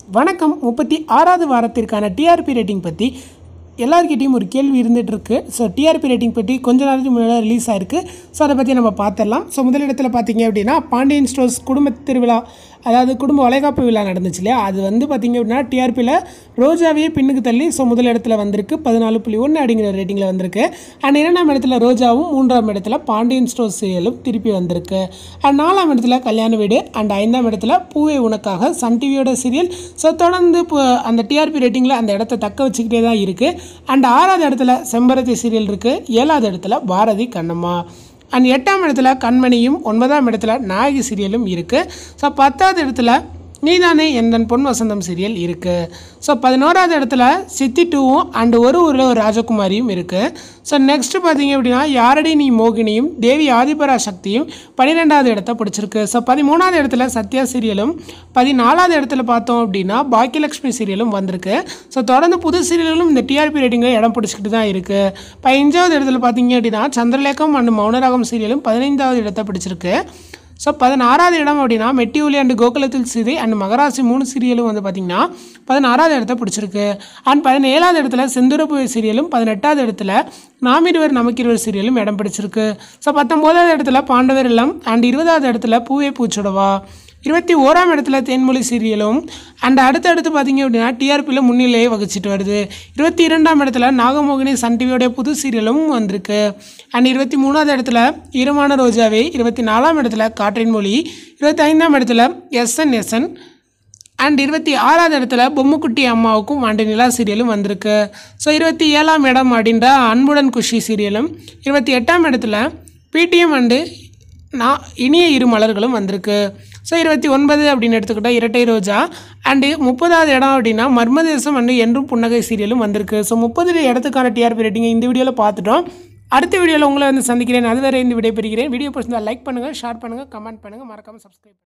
வணக்கம் முப்பத்தி ஆறாவது வாரத்திற்கான டிஆர்பி ரேட்டிங் பற்றி எல்லார்கிட்டையும் ஒரு கேள்வி இருந்துகிட்டு இருக்கு ஸோ டிஆர்பி ரேட்டிங் பற்றி கொஞ்ச நாளைக்கு முன்னாடி ரிலீஸ் ஆயிருக்கு ஸோ அதை பற்றி நம்ம பார்த்துடலாம் ஸோ முதலிடத்தில் பார்த்தீங்க அப்படின்னா பாண்டியன் ஸ்டோர்ஸ் குடும்ப திருவிழா அதாவது குடும்ப வளைகாப்பு விழா நடந்துச்சு இல்லையா அது வந்து பார்த்தீங்க அப்படின்னா டிஆர்பியில் ரோஜாவையே பின்னுக்கு தள்ளி ஸோ முதல் இடத்துல வந்திருக்கு பதினாலு புள்ளி ஒன்று அப்படிங்கிற ரேட்டிங்கில் வந்திருக்கு அண்ட் இரண்டாம் இடத்துல ரோஜாவும் மூன்றாம் இடத்துல பாண்டியன் ஸ்டோர்ஸ் சீரியலும் திருப்பி வந்திருக்கு அண்ட் நாலாம் இடத்துல கல்யாண வீடு அண்ட் ஐந்தாம் இடத்துல பூவே உனக்காக சன் டிவியோட சீரியல் ஸோ தொடர்ந்து இப்போ அந்த டிஆர்பி ரேட்டிங்கில் அந்த இடத்த தக்க வச்சுக்கிட்டே தான் இருக்குது அண்ட் ஆறாவது இடத்துல செம்பருத்தி சீரியல் இருக்குது ஏழாவது இடத்துல பாரதி கண்ணம்மா அண்ட் எட்டாம் இடத்துல கண்மணியும் ஒன்பதாம் இடத்துல நாயகி சீரியலும் இருக்குது ஸோ பத்தாவது இடத்துல நீதானே எந்தன் பொன் வசந்தம் சீரியல் இருக்குது ஸோ பதினோராவது இடத்துல சித்தி டூவும் அண்டு ஒரு ஊரில் ஒரு ராஜகுமாரியும் இருக்குது ஸோ நெக்ஸ்ட்டு பார்த்தீங்க அப்படின்னா யாரடி நீ மோகினியும் தேவி ஆதிபரா சக்தியும் பன்னிரெண்டாவது இடத்த பிடிச்சிருக்கு ஸோ பதிமூணாவது இடத்துல சத்யா சீரியலும் பதினாலாவது இடத்துல பார்த்தோம் அப்படின்னா பாக்கியலட்சுமி சீரியலும் வந்திருக்கு ஸோ தொடர்ந்து புது சீரியல்களும் இந்த டிஆர்பி ரேட்டிங்கில் இடம் பிடிச்சிக்கிட்டு தான் இருக்குது பதினஞ்சாவது இடத்துல பார்த்தீங்க அப்படின்னா சந்திரலேகம் அண்ட் மௌனராகம் சீரியலும் பதினைந்தாவது இடத்த பிடிச்சிருக்கு ஸோ பதினாறாவது இடம் அப்படின்னா மெட்டியூலி அண்ட் கோகுலத்தில் சீதை அண்ட் மகராசி மூணு சீரியலும் வந்து பார்த்திங்கன்னா பதினாறாவது இடத்த பிடிச்சிருக்கு அண்ட் பதினேழாவது இடத்துல செந்துரப்புவை சீரியலும் பதினெட்டாவது இடத்துல நாமிருவர் நமக்கிருவர் சீரியலும் இடம் பிடிச்சிருக்கு ஸோ பத்தொம்போதாவது இடத்துல பாண்டவர் இல்லம் அண்ட் இருபதாவது இடத்துல பூவே பூச்சுடவா இருபத்தி ஓராம் இடத்துல தேன்மொழி சீரியலும் அண்ட் அடுத்தடுத்து பார்த்தீங்க அப்படின்னா டிஆர்பியில் முன்னிலையை வகிச்சிட்டு வருது இருபத்தி இரண்டாம் இடத்துல நாகமோகினி சன் டிவியோடைய புது சீரியலும் வந்திருக்கு அண்ட் இருபத்தி மூணாவது இடத்துல ஈரமான ரோஜாவே இருபத்தி நாலாம் இடத்துல காற்றின் மொழி இருபத்தி ஐந்தாம் இடத்துல எஸ்என் எஸ்என் அண்ட் இருபத்தி ஆறாவது இடத்துல பொம்முக்குட்டி அம்மாவுக்கும் வாண்டு நிலா சீரியலும் வந்திருக்கு ஸோ இருபத்தி ஏழாம் இடம் அப்படின்ற அன்புடன் குஷி சீரியலும் இருபத்தி எட்டாம் இடத்துல பிடிஎம் அண்டு நான் இனிய இரு மலர்களும் வந்திருக்கு ஸோ இருபத்தி ஒன்பது அப்படின்னு எடுத்துக்கிட்டால் இரட்டை ரோஜா அண்டு முப்பதாவது இடம் அப்படின்னா மர்மதேசம் அண்டு என்றும் புன்னகை சீரியலும் வந்திருக்கு ஸோ முப்பது இடத்துக்கான டிஆர்பி ரேட்டிங்கை இந்த வீடியோவில் பார்த்துட்டோம் அடுத்த வீடியோவில் உங்களை வந்து சந்திக்கிறேன் அதுவரை இந்த விடை பெறுகிறேன் வீடியோ பிடிச்சிருந்தா லைக் பண்ணுங்கள் ஷேர் பண்ணுங்கள் கமெண்ட் பண்ணுங்கள் மறக்காமல் சப்ஸ்கிரைப்